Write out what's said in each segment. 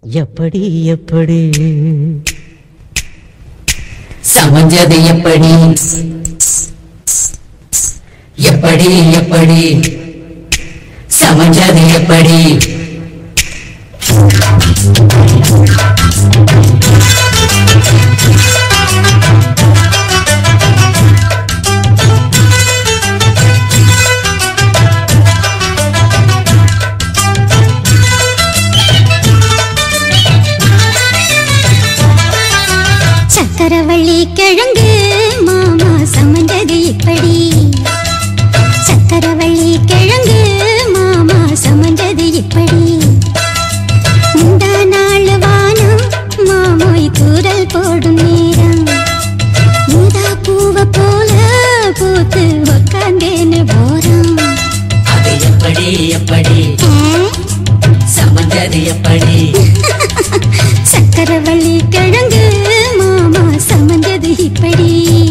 எப்படி எப்படி சமைஞ்சது எப்படி எப்படி எப்படி சமைஞ்சது எப்படி சக்கரவள்ளி கிழங்கு மாமா சமைஞ்சது இப்படி சக்கரவள்ளி கிழங்கு மாமா சமைஞ்சது இப்படி முந்தா நாள் வானம் மாமோய் தூரல் போடும் நேரம் மூதா பூவ போல பூத்து உக்காந்தேன்னு போறோம் அது எப்படி எப்படி சமைஞ்சது எப்படி சக்கரவள்ளி கிழங்கு மாமா சமைஞ்சது இப்படி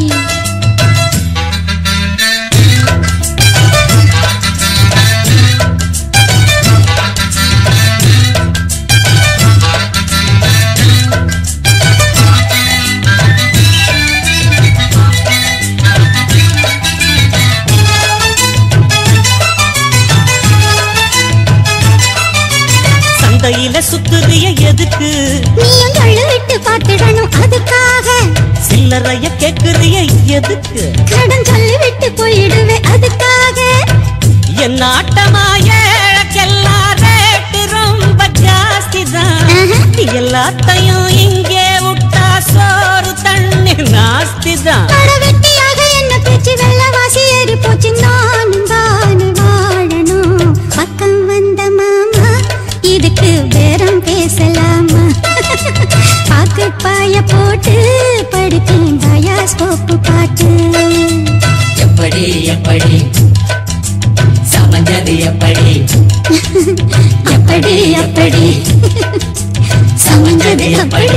சந்தையில சுத்துறிய எதுக்கு நீயும் தள்ளு விட்டு பார்த்துடணும் அதுக்காக சில்லறைய கேக்குறிய எதுக்கு கடன் சொல்லி விட்டு போயிடுவே அதுக்காக என் ஆட்டமா ஏழக்கெல்லாம் ரேட்டு ரொம்ப ஜாஸ்தி தான் எல்லாத்தையும் இங்கே விட்டா சோறு தண்ணி நாஸ்தி தான் அட வெட்டியாக என்ன பேச்சு வெள்ளவாசி ஏறி போச்சு நானும் தானே வாழணும் பக்கம் வந்த மாமா இதுக்கு பேரம் பேசலாமா பாக்கு பாய போட்டு படிப்பேன் பயாஸ்கோப்பு பாட்டு எப்படி எப்படி சமைஞ்சது எப்படி எப்படி எப்படி சமைஞ்சது எப்படி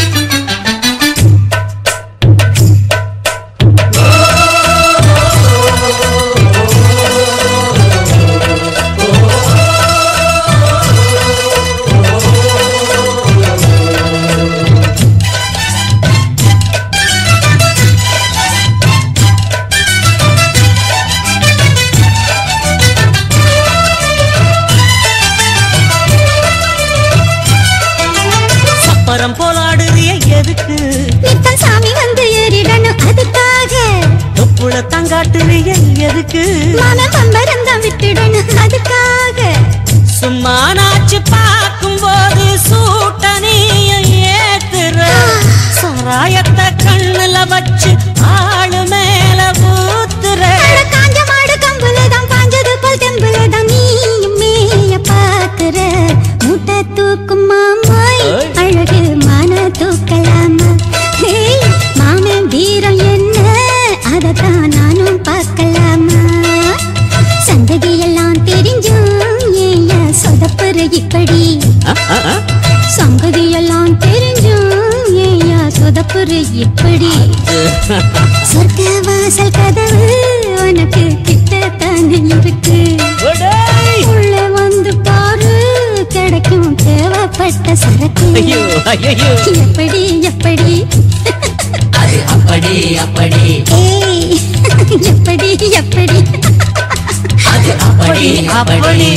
சப்பரம் போலாடுறிய எதுக்கு நித்தம் சாமி வந்து ஏறிடணும் அதுக்காக தொப்புள தங்காட்டுறிய எதுக்கு மாமன் பம்பரம் தான் விட்டுடணும் அதுக்காக சும்மா நாச்சு பார்க்கும் போது சூட்டனைய ஏத்துற சாராயத்தை கண்ணுல வச்சு ஆளு மேல ஊத்துற அட காஞ்ச மாடு கம்புல தான் பாஞ்சது போல் தெம்புல தான் நீயும் மேய பாக்குற முட்டை தூக்கும் மாமாய் ஏய். அழகு மான தூக்கலாமா ஹேய், மாமன் வீரம் என்ன அதத்தான் நானும் பார்க்கலாமா சந்ததி எல்லாம் தெரிஞ்சும் ஏயா சொதப்புற இப்படி ஆ, ஆ, ஆ. சங்கதி எல்லாம் தெரிஞ்சும் ஏயா சொதப்புற இப்படி சொர்க்க வாசல் கதவு உனக்கு கிட்டத்தானே இருக்கு ஒடேய். உள்ள வந்து பாரு கிடைக்கும் தேவைப்பட்ட சரக்கு ஐயோ ஐயோ எப்படி எப்படி அது அப்படி அப்படி ஏய் எப்படி எப்படி அது அப்படி அப்படி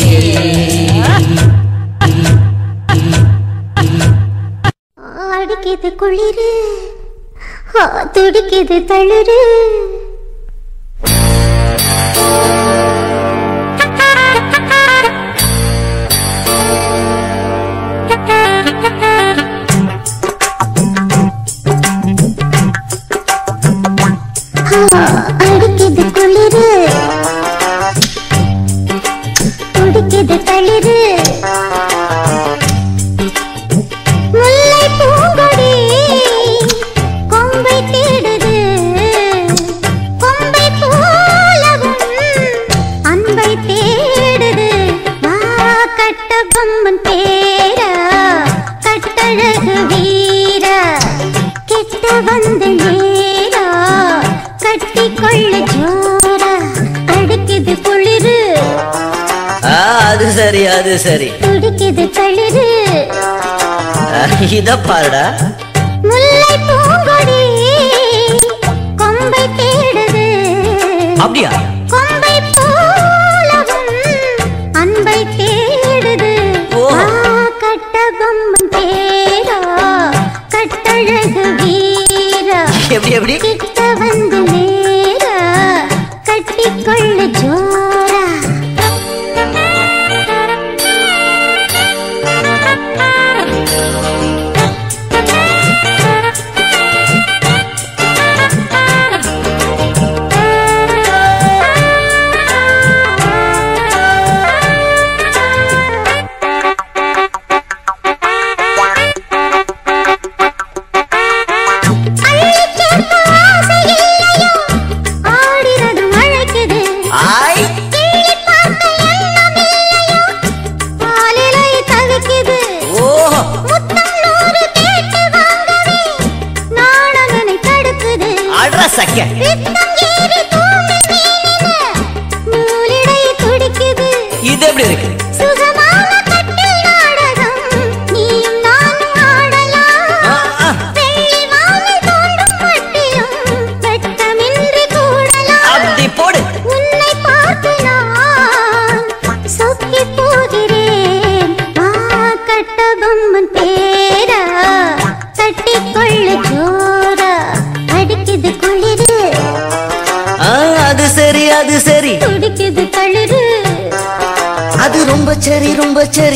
அடிக்குது குளிரு ஆ, துடிக்குது தளிரு ஆ, அடிக்குது குளிரு துடிக்குது தளிரு முல்லை பூங்கொடி கொம்பை தேடுது கொம்பை போலவும் அன்பை தேடுது வா கட்ட பொம்மன் பேரா கட்டழகு வீரா கிட்ட வந்து நேரா கட்டி கொள்ள ஜோரா அடிக்குது குளிரு ஆ அது சரி அது சரி துடிக்குது தளிரு இத பாருடா முல்லை பூங்கொடி கொம்பை தேடுது அப்படியா கொம்பை போலவும் அன்பை தேடுது ஓ. ஆ, கட்ட பொம்மன் தேரா கட்டழகு வீரா எப்படி எப்படி கிட்ட வந்து நேரா கட்டிக்கொள்ளு ஜோரா அள்ளிச் சேர்க்க ஆசை இல்லையோ? ஆடினது மழைக்குது ஆய் கிள்ளிப் பார்க்க எண்ணம் இல்லையோ? பாலிலை தவிக்குது ஓ முத்தம் நூறு கேட்டு வாங்கவே நாணம் என்னை தடுக்குது அட்ரா சக்க பித்தம் ஏறி தூண்டில் மீனின நூலிடை துடிக்குது இது எப்படி இருக்கு சுகமான கட்டில் நாடகம் நீயும் நானும் ஆடலாம் ஆ, ஆ. வெள்ளி வானில் தோன்றும் மட்டிலும் வெட்கமின்றி கூடலாம் அப்படி போடு உன்னை பார்த்து நான் சொக்கி போகிறேன் ஆ கட்ட பொம்மன் பேரா தட்டிக்கொள்ளு ஜோரா அடிக்குது குளிரு ஆ, அது சரி அது சரி துடிக்குது தளிரு அது ரொம்ப சரி ரொம்ப சரி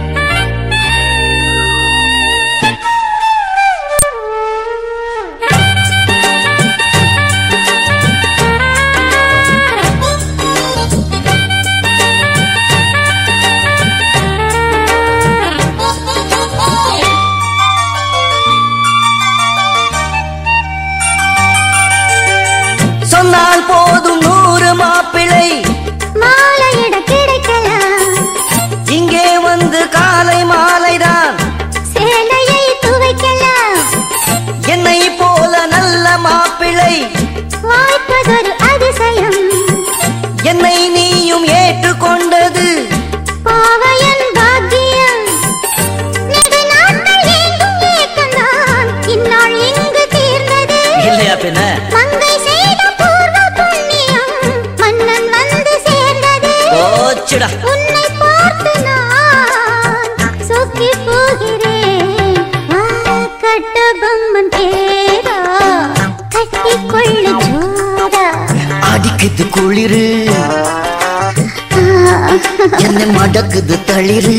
சொன்னால் போதும் நூறு மாப்பிள்ளை மாலையிட கிடைக்கலாம் இங்கே வந்து காலை மாலைதான் சேலையை துவைக்கலாம் என்னை போல நல்ல மாப்பிள்ளை வாய்ப்பதொரு அதிசயம் என்னை நீயும் ஏற்றுக்கொண்டது பாவையன் பாக்கியம் நெடுநாட்கள் ஏங்கும் ஏக்கம்தான் இந்நாள் இங்கு தீர்ந்தது இல்லையா பின்ன மங்கை செய்த பூர்வ புண்ணியம் மன்னன் வந்து சேர்ந்தது போச்சுடா உன்னை பார்த்து நான் சொக்கி போகிறேன் ஆ, கட்ட பொம்மன் பேரா கட்டிக்கொள்ளு ஜோரா அடிக்குது குளிரு என்னை மடக்குது தளிரு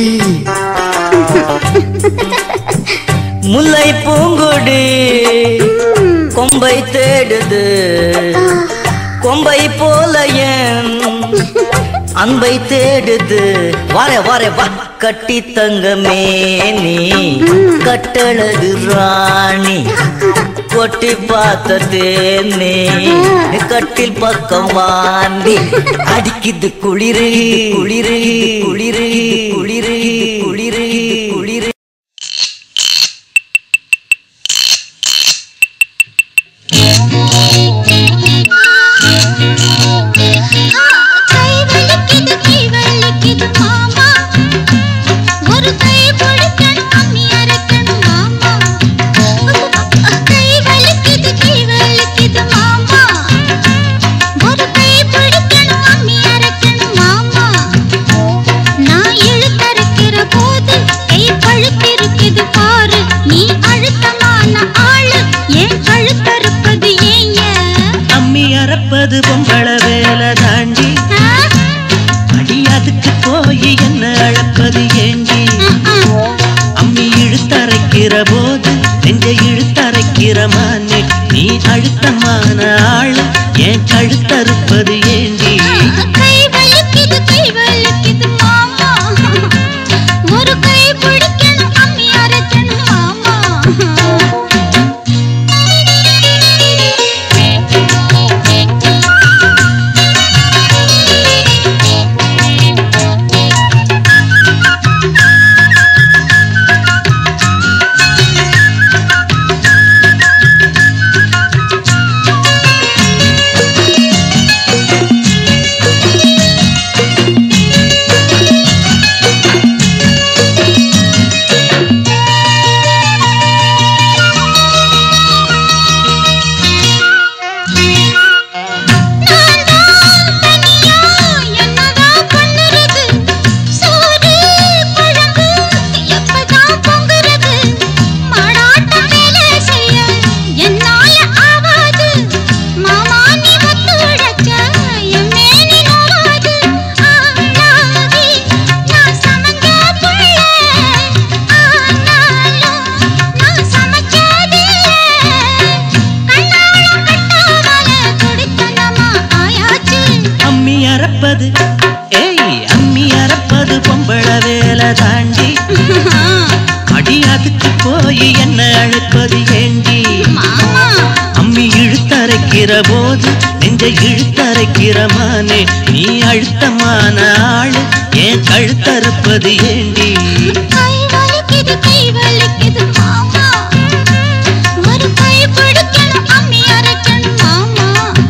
முல்லை பூங்குடி கொம்பை தேடுது கொம்பை போல என் அன்பை தேடுது வார வார வா கட்டி தங்கமே நீ கட்டழகு ராணி கொட்டி பார்த்த தேனே கட்டில் பக்கம் வாண்டி அடிக்குது குளிரு குளிரு குளிரு குளிரு குளிரு குளிரு கை வலிக்குது கை வலிக்குது மாமா ஒரு கை பிடிக்கணும் அம்மி அரைக்கணும் மாமா கை வலிக்குது கை வலிக்குது மாமா ஒரு கை பிடிக்கணும் அம்மி அரைக்கணும் மாமா நான் இழுத்தரைக்கிற போது கை பழுத்திருக்குது பாரு நீ அழுத்தமான ஆளு ஏன் கழுத்தறுப்பது ஏன் அம்மி அறப்பது பொம்பள வேலை தாண்டி அடி அதுக்கு போய் என்ன அழப்பது ஏண்டி அம்மி இழுத்தரைக்கிற போது நெஞ்ச இழுத்தரைக்கிற மானே நீ அழுத்தமான ஆளு ஏன் கழுத்தறுப்பது ஏண்டி கை வலிக்குது கை வலிக்குது மாமா ஒரு கை பிடிக்கணும் அம்மி அரைக்கணும் மாமா அறப்பது ஏய் அம்மி அறப்பது பொம்பள வேலை தாண்டி அடி அதுக்கு போய் என்ன அழைப்பது ஏண்டி மாமா அம்மி இழுத்தரைக்கிற போது நெஞ்ச இழுத்தரைக்கிற மானே நீ அழுத்தமான ஆளு ஏன் கழுத்தறுப்பது ஏண்டி கை வலிக்குது கை வலிக்குது மாமா ஒரு கை பிடிக்கணும் அம்மி அரைக்கணும் மாமா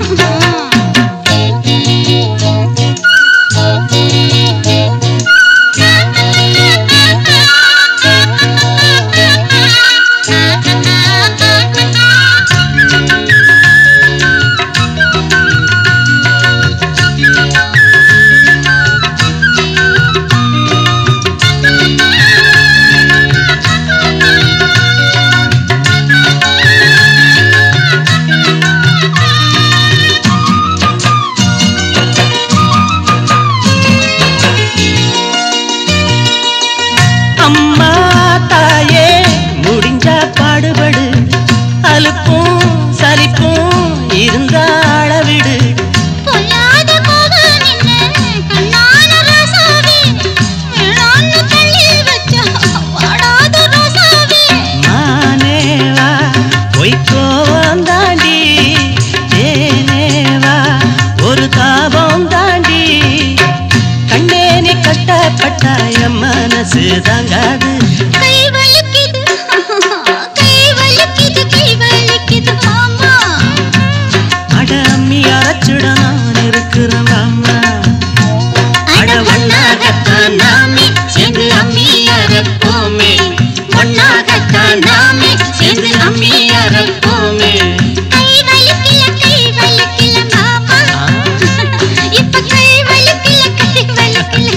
அம்மா தாயே முடிஞ்சா பாடுபடு அலுப்பும் சலிப்பும் இருந்தா அளவிடு பொல்லாத கோபம் நின்னு கண்ணான ரோசாவே வேளான்னு தள்ளி வச்சா வாடாத ரோசாவே மானேவா பொய்க்கோவம் தாண்டி தேனேவா ஒரு தாபம் தாண்டி கண்ணே நீ கஷ்டப்பட்டா என் மனசு தாங்காது கை வலிக்குது கை வலிக்குது கை வலிக்குது மாமா அட அம்மி அரைச்சுட நான் இருக்கிறேன் அம்மா அட ஒன்னாகத்தான் நாமே சேர்ந்து அம்மி அரைப்போமே ஒன்னாகத்தான் நாமே சேர்ந்து அம்மி அரைப்போமே கை வலிக்கல கை வலிக்கல மாமா இப்ப கை வலிக்கல கை வலிக்கல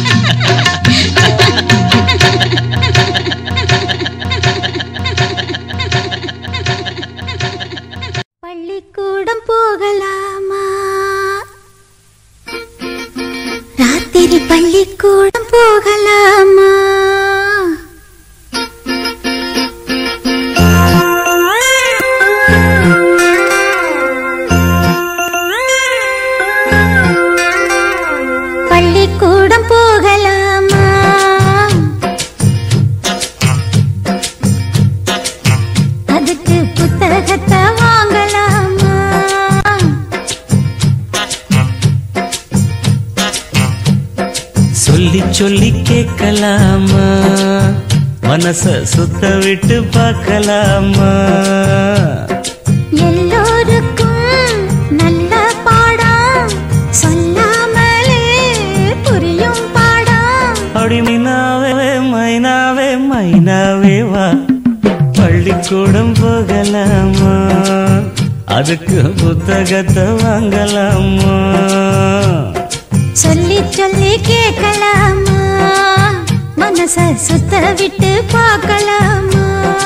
பள்ளிக்கூடம் போகலாமா ராத்திரி பள்ளிக்கூடம் போகலாமா பள்ளிக்கூடம் போகலாமா அதுக்கு புத்தகத்தை வாங்கலாமா சொல்லி சொல்லி கேட்கலாமா மனச சுத்த விட்டு பார்க்கலாமா எல்லோருக்கும் நல்ல பாடம் சொல்லாமலே புரியும் பாடம் அப்படி மைனாவே மைனாவே மைனாவே வா பள்ளிக்கூடம் போகலாமா அதுக்கு புத்தகத்தை வாங்கலாமா சொல்லி சொல்லி கேட்கலாமா மனச சுத்த விட்டு பார்க்கலாமா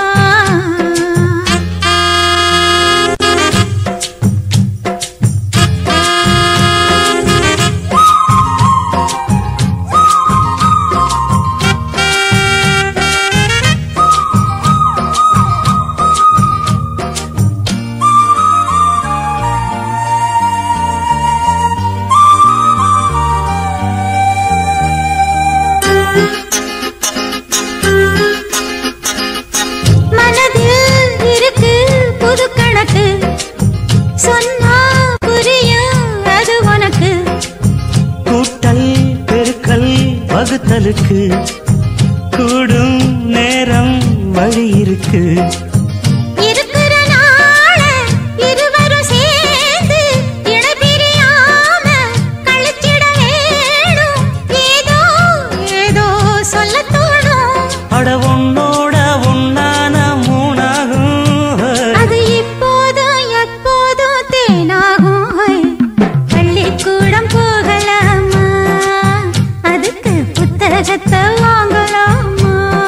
மனதில் இருக்கு புது கணக்கு சொன்னா புரியும் அது உனக்கு கூட்டல் பெருக்கல் வகுத்தலுக்கு கூடும் நேரம் வழி இருக்கு இருக்கிற நாள இருவரும் சேர்ந்து இடைபிரியாம கழிச்சிட வேணும் ஏதோ ஏதோ சொல்ல தோணும் அட உன்னோட உன்னான மூணாகும் அது இப்போதும் எப்போதும் தேனாகும் ஹோய். பள்ளிக்கூடம் போகலாமா அதுக்கு புத்தகத்தை வாங்கலாமா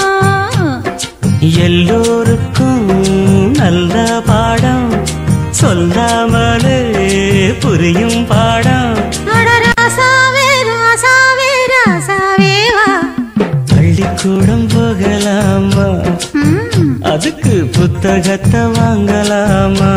எல்லோருக்கும் நல்ல பாடம் சொல்லாமலே புரியும் பாடம் அட ராசாவே ராசாவே ராசாவே வா பள்ளிக்கூடம் போகலாமா ம், அதுக்கு புத்தகத்தை வாங்கலாமா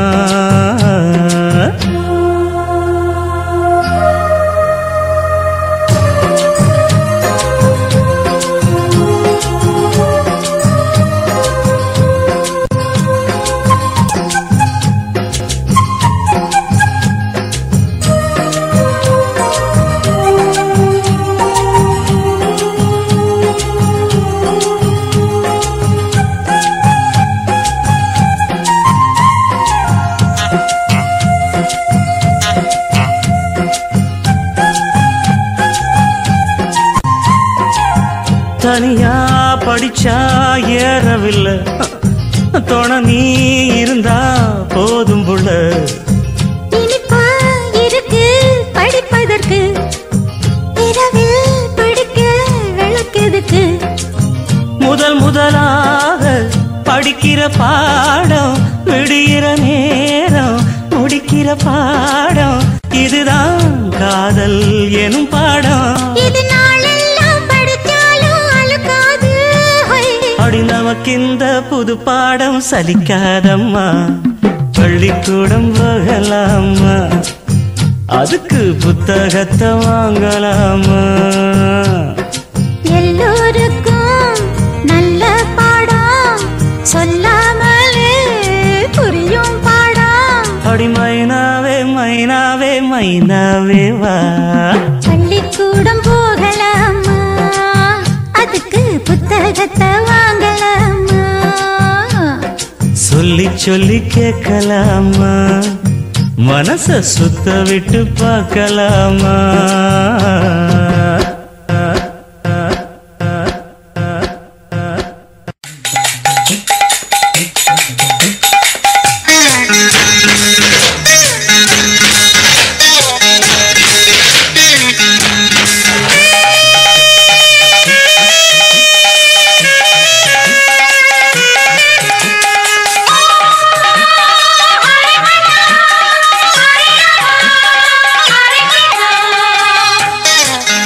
தனியா படிச்சா ஏறவில்லை துணை நீ இருந்தா போதும் புள்ள இனிப்பா இருக்கு படிப்பதற்கு இரவில் படிக்க விளக்கெதுக்கு முதல் முதலாக படிக்கிற பாடம் விடுகிற நேரம் முடிக்கிற பாடம் இதுதான் காதல் எனும் பாடம் இது நாளெல்லாம் படிச்சாலும் அழுக்காது ஹொய். அடி நமக்கு இந்த புது பாடம் சலிக்காதம்மா பள்ளிக்கூடம் போகலாமா அதுக்கு புத்தகத்தை வாங்கலாமா எல்லோருக்கும் நல்ல பாடம் சொல்லாமலே புரியும் பாடம் அடி மைனாவே மைனாவே மைனாவே வா பள்ளிக்கூடம் போகலாமா அதுக்கு புத்தகத்தை வாங்கலாமா சொல்லி சொல்லி கேட்கலாமா மனச சுத்த விட்டு பார்க்கலாமா ஆ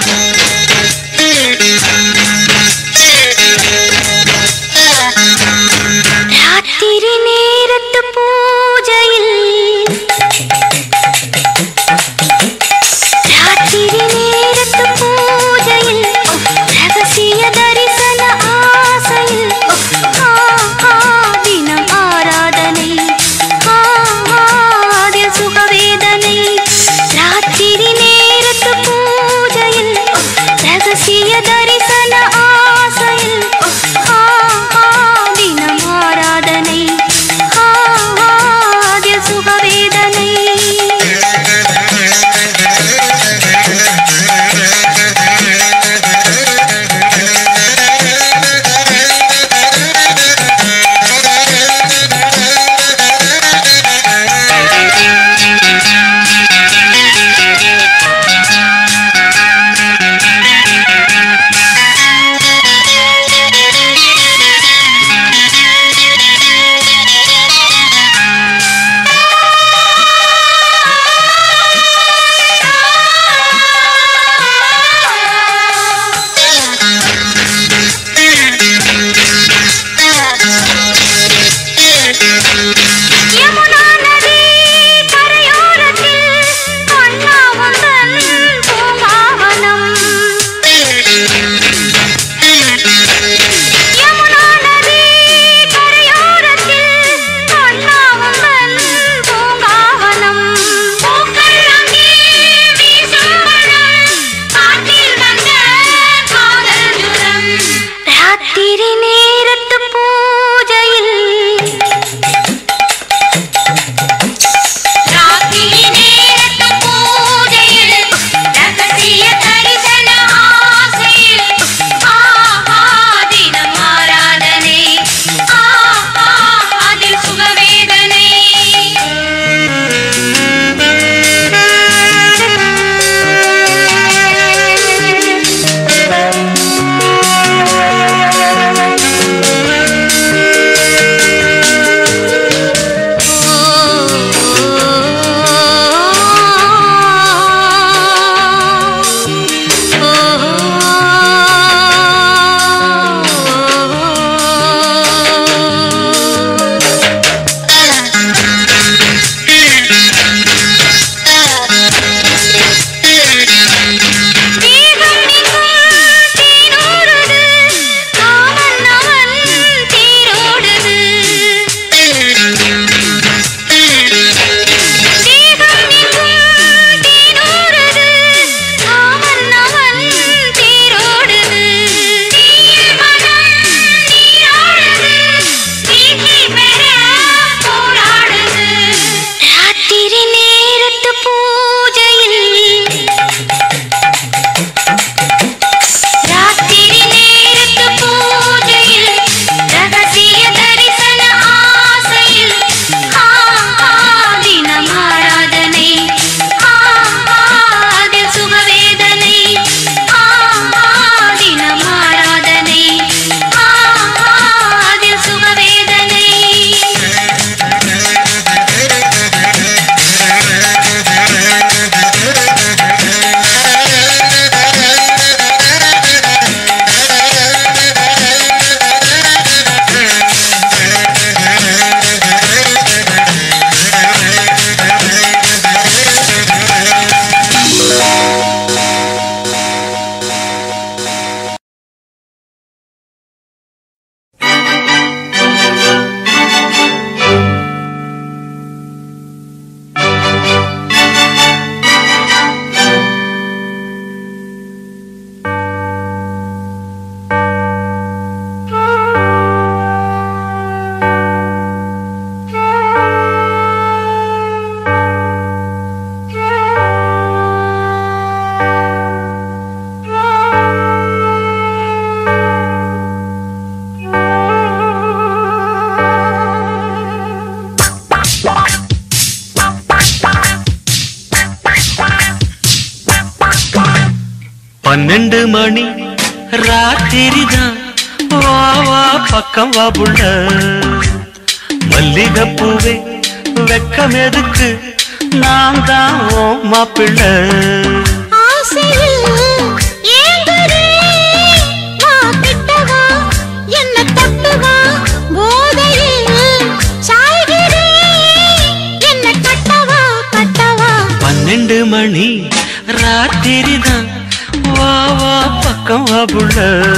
பன்னெண்டு மணி ராத்திரிதான் வா வா பக்கம் வா புள்ள மல்லிகைப்பூவே வெக்கம் எதுக்கு நான் தான் ஓ மாப்பிள்ளை ஆசையில் ஏங்குறே. வா கிட்ட வா, என்னை தொட்டு வா. போதையில் சாய்கிறே. என்னை கட்டவா, கட்டவா. பன்னெண்டு மணி ராத்திரிதான் வா வா பக்கம் வா புள்ள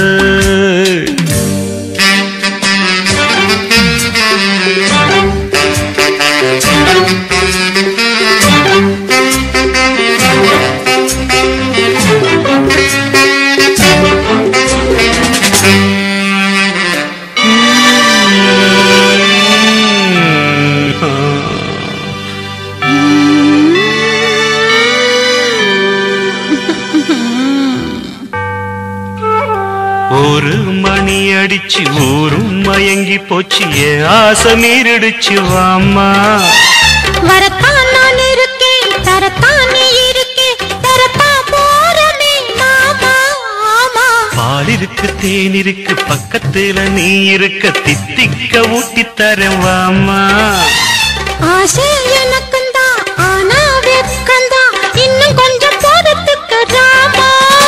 ஒரு மணி அடிச்சு ஊரும் மயங்கி போச்சு என் ஆசை மீறிடுச்சு வாம்மா வரத்தான் நான் இருக்கேன், தரத்தான் நீ இருக்கே. தரத்தான் போறமே மாமா, ஆமா. பால் இருக்கு தேன் இருக்கு பக்கத்துல நீ இருக்க தித்திக்க ஊட்டி தரேன் வாம்மா ஆசை எனக்குந்தான், ஆனா வெட்கந்தான். இன்னும் கொஞ்சம் பொறுத்துக்க ராமா.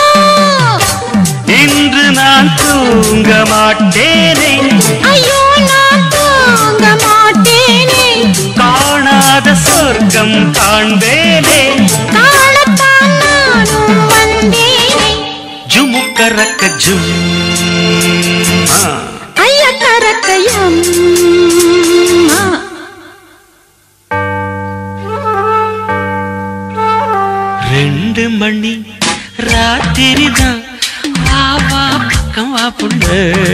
இன்று நான் தூங்க மாட்டேனே ஐயோ நான் தாங்க மாட்டேனே காணாத சொர்க்கம் காண்பேனே காணத்தான் நானும் வந்தேனே ஜுமுக்கரக்க ஜும் ஆ. ஐய கரக்கையம் ரெண்டு மணி ராத்திரி தான் வா வா பக்கம் வா புள்ள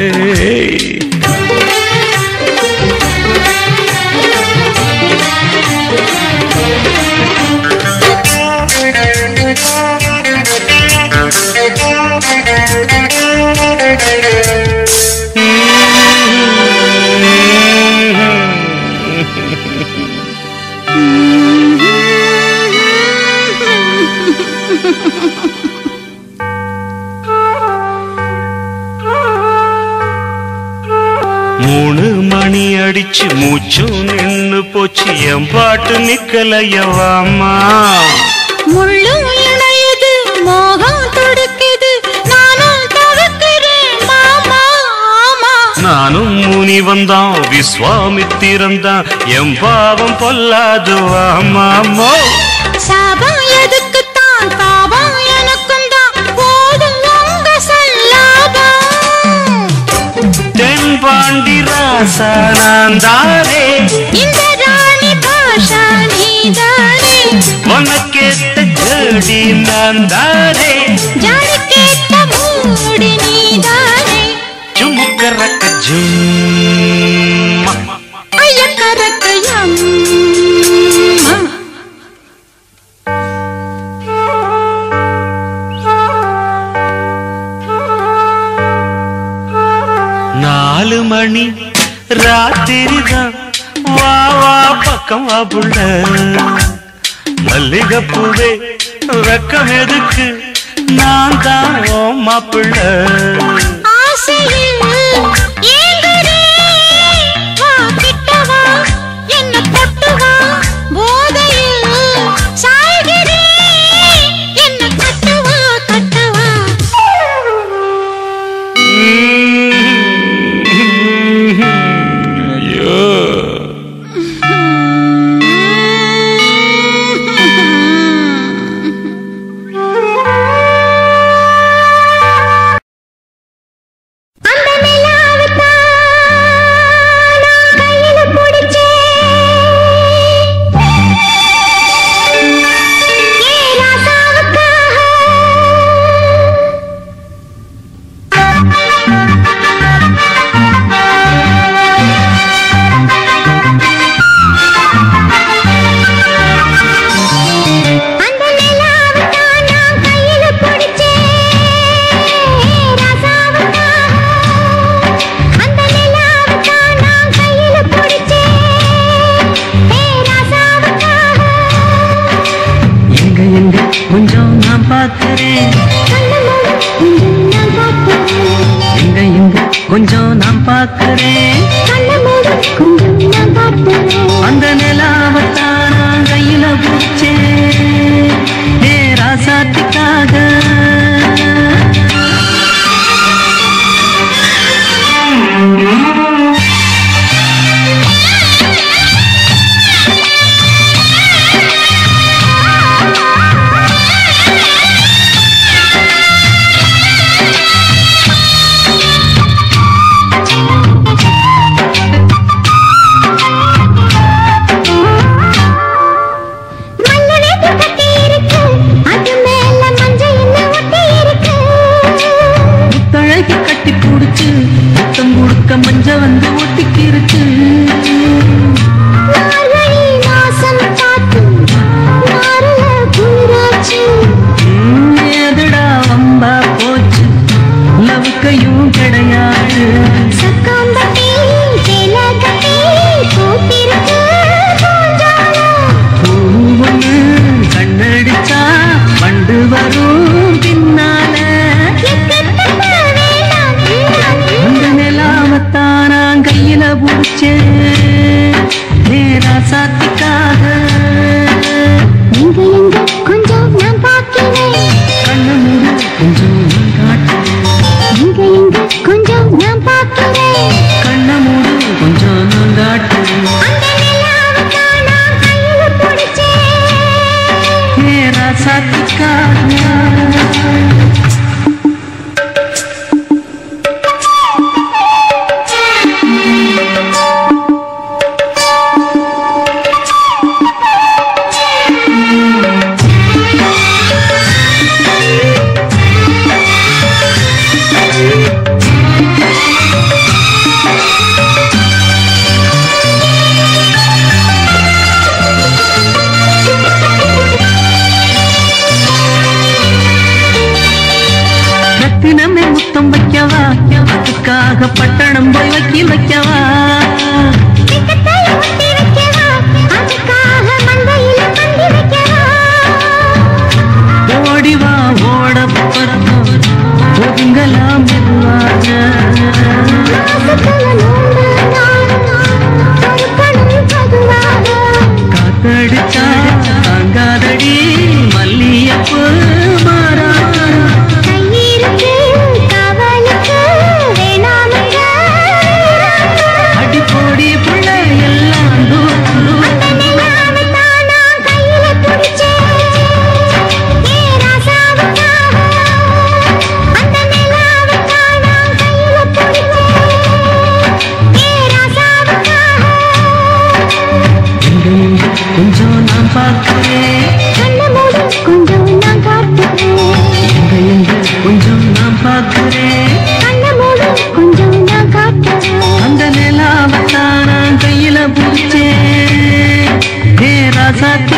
மூணு மணி அடிச்சு மூச்சும் நின்னு போச்சு என் பாட்டு நிக்கலையவாமா முள்ளும் இணையுது மோகம் துடுக்குது நானும் தவிக்கிறேன் மாமா ஆமா நானும் முனி வந்தான் விஸ்வாமித்திரந்தான் என் பாவம் பொல்லாது வாமாமோ சாபம் எதுக்குத்தான் பாவம் எனக்கும் தான் போதும் உங்க சல்லாபம் தென்பாண்டி ராசா நான் தாரே இந்த ராணி பாஷா நீதானே உனக்கேத்த ஜோடி நான் தாரே ஜாடி கேட்ட மூடி நீதானே ஜுமுக்கரக்க ஜும் ஐய கரக்கையம் நாலு மணி ராத்திரிதான் வா வா பக்கம் வா புள்ள மல்லிகைப்பூவே வெக்கம் எதுக்கு நான் தான் ஓ மாப்பிள்ள ஆசையில் ஏங்குறே. வா கிட்ட வா, என்னை தொட்டு வா. போதையில் சாய்கிறே. என்னை கட்டவா, கட்டவா. ஐயோ அந்த நிலாவைத்தான் நான் கையில பிடிச்சேன். ஏன் ராசாவுக்காக அந்த நிலாவைத்தான் நான் கையில பிடிச்சேன். ராசாவுக்காக. அந்த நிலாவைத்தான் நான் கையில பிடிச்சேன். ராசாவுக்காக. எங்க எங்க கொஞ்சம் நான் பார்க்கிறேன் கண்ணு மூடி கொஞ்சம் நான் காட்டுறேன் எங்க எங்க கொஞ்சம் நான் பார்க்கிறேன் கண்ணை மூடு கொஞ்சம் நான் காட்டுறேன் அந்த நிலாவத்தான் நான் கையில பிடிச்சேன் ஏ ராசாத்திக்காக மல்ல வேட்டி கட்டி இருக்கு அது மேல மஞ்சள் என்ன ஒட்டி இருக்கு முத்தழகி கட்டி பிடிச்சு முத்தம் கொடுக்க மஞ்ச வந்து ஒட்டிக்கிருச்சு மார்கழி மாசம் காத்து மாறல குளிராச்சு ம், எதுடா வம்பா போச்சு லவுக்கையும் கிடையாது சக்காம்பட்டி சேல கட்டி கூட்டிருக்கு பூஞ்சாலம் பூவொன்னு கண்ணடிச்சா வண்டு வரும் பின்னால எக்கத்தட்ட வேண்டாம் அந்த நிலாவத்தான் நான் கையில பிடிச்சேன் நேரா சாத்திக்காக எங்க எங்க கொஞ்சம் நான் பார்க்கிறேன் கண்ணு மூடு கொஞ்சம் நான் காட்டுறேன் எங்க எங்க கொஞ்சம் நான் பார்க்கிறேன் கண்ண மூடு கொஞ்சம் நான் காட்டுறேன் அந்த நிலாவுக்கு நான் கையில பிடிச்சேன் நேரா சாத்திக்காக ரத்தினமே முத்தம் வைக்கவா அதுக்காக பட்டணம் போய் வைக்கி வைக்கவா திட்டத்தை ஒட்டி வைக்கவா அதுக்காக மந்தையில பந்தி வைக்கவா ஓடிவா ஓட பறக்கும் ஒதுங்கலாம் மெதுவாக மாசத்துல நோண்டு நான் பொறுக்கணும் பொதுவாக காத்தடிச்சா தாங்காதடி மல்லியப்பு மாறா கையிருக்கு காவலுக்கு வேணாமுங்க அடி போடி புள்ள எல்லாம் தூரம் அந்த நிலாவை தான் நான் கையில பிடிச்சேன் ஏ ராசாவுக்காக அந்த நிலாவை தான் நான் கையில பிடிச்சேன் ஏ ராசாவுக்காக எங்க எங்க கொஞ்சம் நான் பார்க்கிறேன் கண்ணை மூடு கொஞ்சம் நான் காட்டுறேன் எங்க எங்க கொஞ்சம் நான் பார்க்கிறேன் கண்ணை மூடு கொஞ்சம் நான் காட்டுறேன் அந்த நிலாவத்தான் நான் கையில பிடிச்சேன் ஏ ராசாத்தி